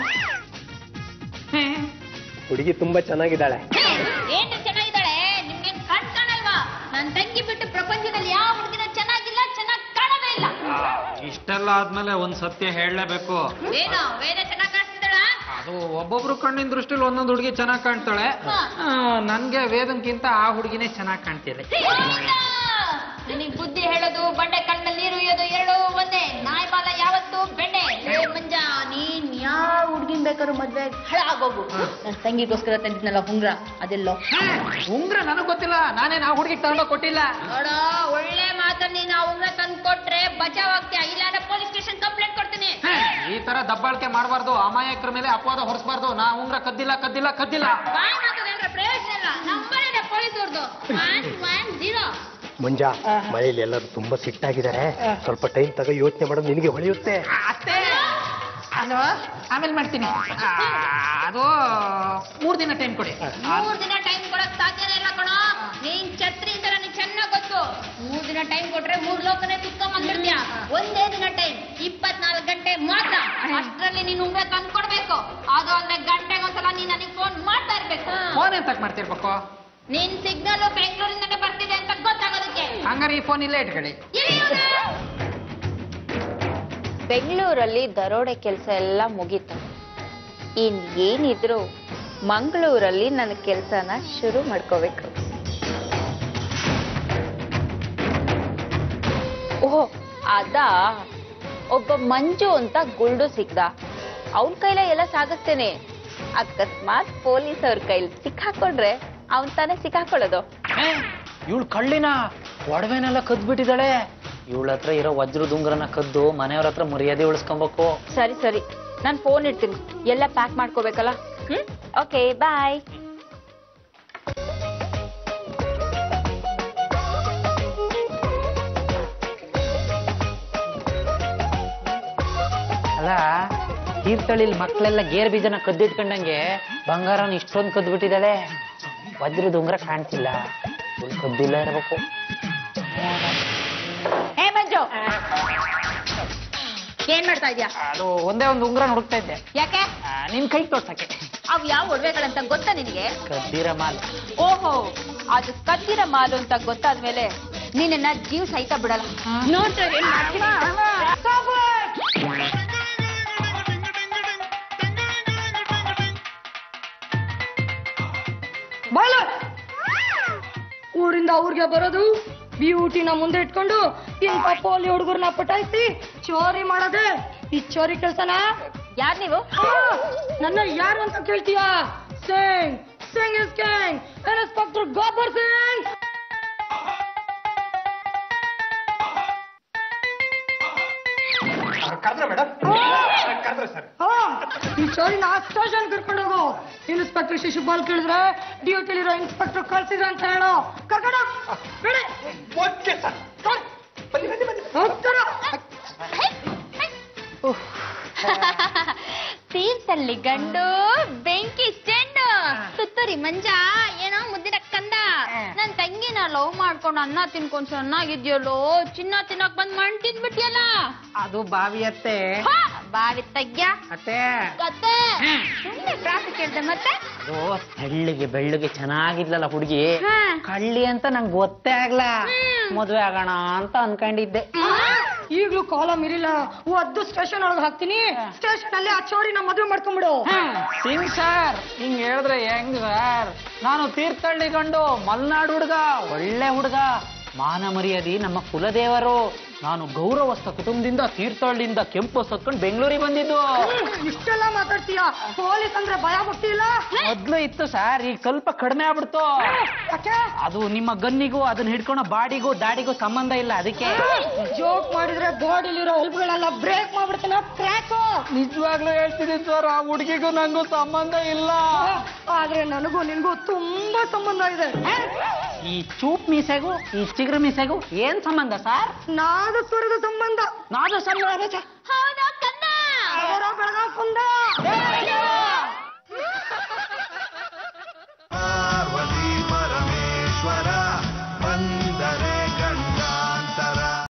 ಹುಡುಗಿ ತುಂಬಾ ಚೆನ್ನಾಗಿದ್ದಾಳೆ ಹೇ, ಏನ್ರಿ ಚೆನ್ನಾಗಿದ್ದಾಳೆ ನಿಮ್ಗೇನ್ ಕಣ್ ಕಾಣಲ್ವಾ ನನ್ ತಂಗಿ ಬಿಟ್ಟು ಪ್ರಪಂಚದಲ್ಲಿ ಯಾವ ಹುಡುಗಿನ ಚೆನ್ನಾಗಿಲ್ಲ ಚೆನ್ನಾಗ್ ಕಾಣೋದೇ ಇಲ್ಲ ಇಷ್ಟೆಲ್ಲ ಆದ್ಮೇಲೆ ಒಂದ್ ಸತ್ಯ ಹೇಳಲೇಬೇಕು ಏನೋ ವೇದ ಚೆನ್ನಾಗ್ ಕಾಣಿಸ್ತಿದ್ದಾಳ ಅದು ಒಬ್ಬೊಬ್ರು ಕಣ್ಣಿನ ದೃಷ್ಟಿಲಿ ಒಂದೊಂದು ಹುಡುಗಿ ಚೆನ್ನಾಗಿ ಕಾಣ್ತಾಳೆ ಹಾ. ಆ, ನನ್ಗೆ ವೇದನ್ಕಿಂತ ಆ ಹುಡುಗಿನೇ ಚೆನ್ನಾಗಿ ಕಾಣ್ತಿದೆ ನಿನಗ್ ಬುದ್ಧಿ ಹೇಳೋದು ಬಂಡೆ ಕಣ್ಣಲ್ಲಿ ನೀರು ಉಯ್ಯೋದು ಎರಡು ಒಂದೇ ನಾಯಿ ಬಾಲ ಯಾವತ್ತು ಬೆಣ್ಣೆ ಲೇ ಮಂಜ ನೀನ್ ಯಾವ ಹುಡ್ಗಿನ್ ಬೇಕಾದ್ರೂ ಮದ್ವೆ ಹಾಳಾಗೋಗು ನನ್ ತಂಗಿಗೋಸ್ಕರ ತಂದಿದ್ನಲ್ಲ ಹುಂಗ್ರ ಅದೆಲ್ಲೋ ಉಂಗ್ರ ನನಗ್ ಗೊತ್ತಿಲ್ಲ ನಾನೇನ್ ಆ ಹುಡುಗಿಗೆ ತಗೊಂಡೋಗ್ ಕೊಟ್ಟಿಲ್ಲ ನೋಡ ಒಳ್ಳೆ ಮಾತನ್ನ ನೀನ್ ಆ ಉಂಗ್ರ ತಂದ್ ಕೊಟ್ರೆ ಬಚಾವ್ ಆಗ್ತೀಯ ಇಲ್ಲ ಅಂದ್ರೆ ಪೊಲೀಸ್ ಸ್ಟೇಷನ್ ಕಂಪ್ಲೇಂಟ್ ಕೊಡ್ತೀನಿ ಹೇ, ಈ ತರ ದಬ್ಬಾಳಿಕೆ ಮಾಡಬಾರ್ದು ಅಮಾಯಕರ ಮೇಲೆ ಅಪವಾದ ಹೊರಿಸಬಾರ್ದು ನಾ ಉಂಗ್ರ ಕದ್ದಿಲ್ಲ ಕದ್ದಿಲ್ಲ ಕದ್ದಿಲ್ಲ ಬಾಯ್ ಮಾತದೇನ್ರ ಪ್ರಯೋಜನ ಇಲ್ಲ ನಂಬರ್ ಇದೆ ಪೊಲೀಸ್ ಅವ್ರದ್ದು ಒನ್ ಒನ್ ಜೀರೋ ಮಂಜ ಮನೇಲಿ ಎಲ್ಲರೂ ತುಂಬಾ ಸಿಟ್ಟಾಗಿದ್ದಾರೆ ಸ್ವಲ್ಪ ಟೈಮ್ ತಗೋ ಯೋಚನೆ ಮಾಡೋದು ನಿನಗೆ ಹೊಳೆಯುತ್ತೆ ಅಷ್ಟೇ ಅಲ್ವಾ ಆಮೇಲೆ ಮಾಡ್ತೀನಿ ಆ, ಅದು ಮೂರ್ ದಿನ ಟೈಮ್ ಕೊಡಿ ಮೂರ್ ದಿನ ಟೈಮ್ ಕೊಡಕ್ ಸಾಧ್ಯನೇ ಇಲ್ಲ ಕಣೋ ನೀನ್ ಛತ್ರಿ ಅಂತ ನನಗೆ ಚೆನ್ನಾಗ್ ಗೊತ್ತು ಮೂರ್ ದಿನ ಟೈಮ್ ಕೊಟ್ರೆ ಮೂರ್ ಲೋಕನೇ ಕುತ್ಕೊಂಡ್ ಬಂದ್ಬಿಡ್ತೀಯ ಒಂದೇ ದಿನ ಟೈಮ್ ಇಪ್ಪತ್ನಾಲ್ಕು ಗಂಟೆ ಮಾತ್ರ ಅಷ್ಟರಲ್ಲಿ ನೀನು ಉಂಗ್ರ ತಂದು ಕೊಡ್ಬೇಕು ಅದು ಅಂದ್ರೆ ಗಂಟೆಗೊಂದ್ಸಲ ನೀನ್ ನನಗೆ ಫೋನ್ ಮಾಡ್ತಾ ಇರ್ಬೇಕು ಫೋನ್ ಎಂತಕ್ ಮಾಡ್ತಿರ್ಬೇಕು ನಿನ್ ಸಿಗ್ನಲ್ ಬೆಂಗಳೂರಿಂದನೇ ಬರ್ತಿದೆ ಅಂತ ಗೊತ್ತಾಗೋದಕ್ಕೆ ಹಂಗಾರೆ ಈ ಫೋನ್ ಇಲ್ಲೇ ಇಟ್ಕೊಳ್ಳಿ ಇರಿ ಇವ್ನೆ. ಬೆಂಗಳೂರಲ್ಲಿ ದರೋಡೆ ಕೆಲಸ ಎಲ್ಲ ಮುಗೀತು ಇನ್ ಏನಿದ್ರು ಮಂಗಳೂರಲ್ಲಿ ನನ್ನ ಕೆಲಸನ ಶುರು ಮಾಡ್ಕೋಬೇಕು ಓಹ್ ಅದಾ ಒಬ್ಬ ಮಂಜು ಅಂತ ಗುಲ್ಡು ಸಿಕ್ದ ಅವನ್ ಕೈಲೇ ಎಲ್ಲ ಸಾಗಿಸ್ತೇನೆ ಅಕಸ್ಮಾತ್ ಪೊಲೀಸ್ ಅವ್ರ ಕೈಲಿ ಸಿಕ್ಕಾಕೊಂಡ್ರೆ ಅವನ್ ತಾನೇ ಸಿಕ್ಕಾಕೊಳ್ಳೋದು ಇವಳು ಕಳ್ಳಿನ ಒಡವೆನೆಲ್ಲ ಕದ್ಬಿಟ್ಟಿದ್ದಾಳೆ ಇವಳ ಹತ್ರ ಇರೋ ವಜ್ರದ ಉಂಗ್ರನ ಕದ್ದು ಮನೆಯವ್ರ ಹತ್ರ ಮರ್ಯಾದೆ ಉಳಿಸ್ಕೊಬೇಕು ಸರಿ ಸರಿ ನಾನು ಫೋನ್ ಇಡ್ತೀನಿ ಎಲ್ಲ ಪ್ಯಾಕ್ ಮಾಡ್ಕೋಬೇಕಲ್ಲ ಹ್ಮ್ ಓಕೆ ಬಾಯ್ ಅಲ್ಲ ತೀರ್ಥಳ್ಳಿಲಿ ಮಕ್ಕಳೆಲ್ಲ ಗೇರ್ ಬೀಜನ ಕದ್ದಿಟ್ಕೊಂಡಂಗೆ ಬಂಗಾರನ ಇಷ್ಟೊಂದು ಕದ್ದು ಬಿಟ್ಟಿದ್ದಾಳೆ ವಜ್ರದ ಉಂಗ್ರ ಕಾಣ್ತಿಲ್ಲ full ಕದ್ದಿಲ್ಲ ಇರ್ಬೇಕು ಹೇ ಮಂಜು ಏನ್ ಮಾಡ್ತಾ ಇದ್ಯಾ ಅದು ಒಂದೇ ಒಂದು ಉಂಗ್ರ ಹುಡುಕ್ತಾ ಇದ್ದೆ ಯಾಕೆ ಆ, ನಿನ್ ಕೈ ತೋರ್ಸಕ್ಕೆ ಅವ್ ಯಾವ ಒಡವೆಗಳಂತ ಗೊತ್ತಾ ನಿನಗೆ ಕದ್ದಿರ ಮಾಲ್ ಓಹೋ ಅದು ಕದ್ದಿರ ಮಾಲು ಅಂತ ಗೊತ್ತಾದ್ಮೇಲೆ ನಿನ್ನ ಜೀವ ಸಹಿತ ಬಿಡಲ್ಲ ನೋಡ್ತಾ ಇರು, ಏನ್ ಮಾಡ್ತೀನಿ ಬಾಯ್ಲ ಊರಿಂದ ಊರಿಗೆ ಬರೋದು ಬ್ಯೂಟಿನ ಮುಂದೆ ಇಟ್ಕೊಂಡು ಇಂಥ ಪೋಲಿ ಹುಡುಗರನ್ನ ಪಟಾಯಿಸಿ ಚೋರಿ ಮಾಡೋದೆ ಈ ಚೋರಿ ಕೆಲ್ಸನ ಯಾರ್ ನೀವು ನನ್ನ ಯಾರು ಅಂತ ಕೇಳ್ತೀಯಾ Singh Singh is king inspector Gabbar Singh ಕರ್ದ್ರ ಮೇಡಮ್ ಕರ್ದ್ರ ಸರ್ ಹಾ, ಈ ಚೋರಿನ ಸ್ಟೇಷನ್ ಕರ್ಕೊಂಡು ಹೋಗು ಇನ್ಸ್ಪೆಕ್ಟರ್ ಶಿಶುಪಾಲ್ ಕೇಳಿದ್ರೆ ಡ್ಯೂಟಿಲಿರೋ ಇನ್ಸ್ಪೆಕ್ಟರ್ ಕಳ್ಸಿದ್ರ ಅಂತ ಹೇಳು ಕರ್ಕೊಂಡು ಹೋಗ್. ಬಿಡಿ ಓಕೆ ಸರ್ ಬನ್ನಿ ಬನ್ನಿ ಬನ್ನಿ ಹೋಗ್ತಾರ ತೀರ್ಥಲ್ಲಿ ಗಂಡು ಬೆಂಕಿ ಚೆಂಡು ತುತ್ತೂರಿ ಮಂಜ ಏನೋ ಮುದ್ದಿನ ಕಂದ ನನ್ ತಂಗಿನ ಲವ್ ಮಾಡ್ಕೊಂಡು ಅನ್ನ ತಿನ್ಕೊಂಡ್ ಚೆನ್ನಾಗಿದ್ಯಲ್ಲೋ ಚಿನ್ನ ತಿನ್ನಕ್ ಬಂದ್ ಮಣ್ ತಿಂದ್ಬಿಟ್ಯಲ್ಲ ಅದು ಬಾವಿ ಅತ್ತೆ ಹಾ, ಬಾವಿ ತಗ್ಯ ಅತ್ತೆ ಕತ್ತೆ ಸುಮ್ನೆ ಟ್ರಾಫಿಕ್ ಹೇಳ್ದೆ ಮತ್ತೆ ಅದು ತೆಳ್ಳಗೆ ಬೆಳ್ಳಗೆ ಚೆನ್ನಾಗಿದ್ಲಲ್ಲ ಹುಡುಗಿ ಹಾ. ಕಳ್ಳಿ ಅಂತ ನಂಗೆ ಗೊತ್ತೇ ಆಗ್ಲ ಮದ್ವೆ ಆಗೋಣ ಅಂತ ಅನ್ಕೊಂಡಿದ್ದೆ ಈಗ್ಲೂ ಕಾಲ ಮಿರಿಲ್ಲ ಒದ್ದು ಸ್ಟೇಷನ್ ಒಳಗೆ ಹಾಕ್ತೀನಿ ಸ್ಟೇಷನ್ ಅಲ್ಲಿ ಆ ಚೋರಿನ ಮದುವೆ ಮಾಡ್ಕೊಂಡ್ಬಿಡು ಸಿಂಗ್ ಸರ್ ಹಿಂಗ್ ಹೇಳಿದ್ರೆ ಹೆಂಗ್ ಸರ್ ನಾನು ತೀರ್ಥಹಳ್ಳಿ ಗಂಡು ಮಲ್ನಾಡು ಹುಡುಗ ಒಳ್ಳೆ ಹುಡುಗ ಮಾನ ಮರ್ಯಾದಿ ನಮ್ಮ ಕುಲದೇವರು ನಾನು ಗೌರವಸ್ಥ ಕುಟುಂಬದಿಂದ ತೀರ್ಥಹಳ್ಳಿಯಿಂದ ಕೆಂಪು ಸತ್ಕೊಂಡು ಬೆಂಗಳೂರಿಗೆ ಬಂದಿದ್ದು ಇಷ್ಟೆಲ್ಲ ಮಾತಾಡ್ತೀಯ ಪೊಲೀಸ್ ಅಂದ್ರೆ ಭಯ ಬಿಟ್ಟಿಲ್ಲ ಮೊದ್ಲು ಇತ್ತು ಸರ್ ಈಗ ಸ್ವಲ್ಪ ಕಡಿಮೆ ಆಗ್ಬಿಡ್ತು ಯಾಕೆ ಅದು ನಿಮ್ಮ ಗನ್ನಿಗೂ ಅದನ್ನ ಹಿಡ್ಕೊಳೋ ಬಾಡಿಗೂ ದಾಡಿಗೂ ಸಂಬಂಧ ಇಲ್ಲ ಅದಕ್ಕೆ ಜೋಕ್ ಮಾಡಿದ್ರೆ ಬಾಡಿಲಿರೋ ಎಲ್ಬ್ಗಳೆಲ್ಲ ಬ್ರೇಕ್ ಮಾಡ್ಬಿಡ್ತಾನ ಕ್ರ್ಯಾಕ್ ನಿಜವಾಗ್ಲೂ ಹೇಳ್ತಿದ್ದೀನಿ ಸರ್ ಆ ಹುಡುಗಿಗೂ ನಂಗೂ ಸಂಬಂಧ ಇಲ್ಲ ಆದ್ರೆ ನನಗೂ ನಿನ್ಗೂ ತುಂಬಾ ಸಂಬಂಧ ಇದೆ ಈ ಚೂಪ್ ಮೀಸೆಗೂ ಈ ಚಿಗುರು ಮೀಸೆಗೂ ಏನ್ ಸಂಬಂಧ ಸರ್ ನಾದಸ್ವರದ ಸಂಬಂಧ ನಾದು ಸಂಬಂಧ ಹೌದಾ ಕಂದ ಅವರಾಗ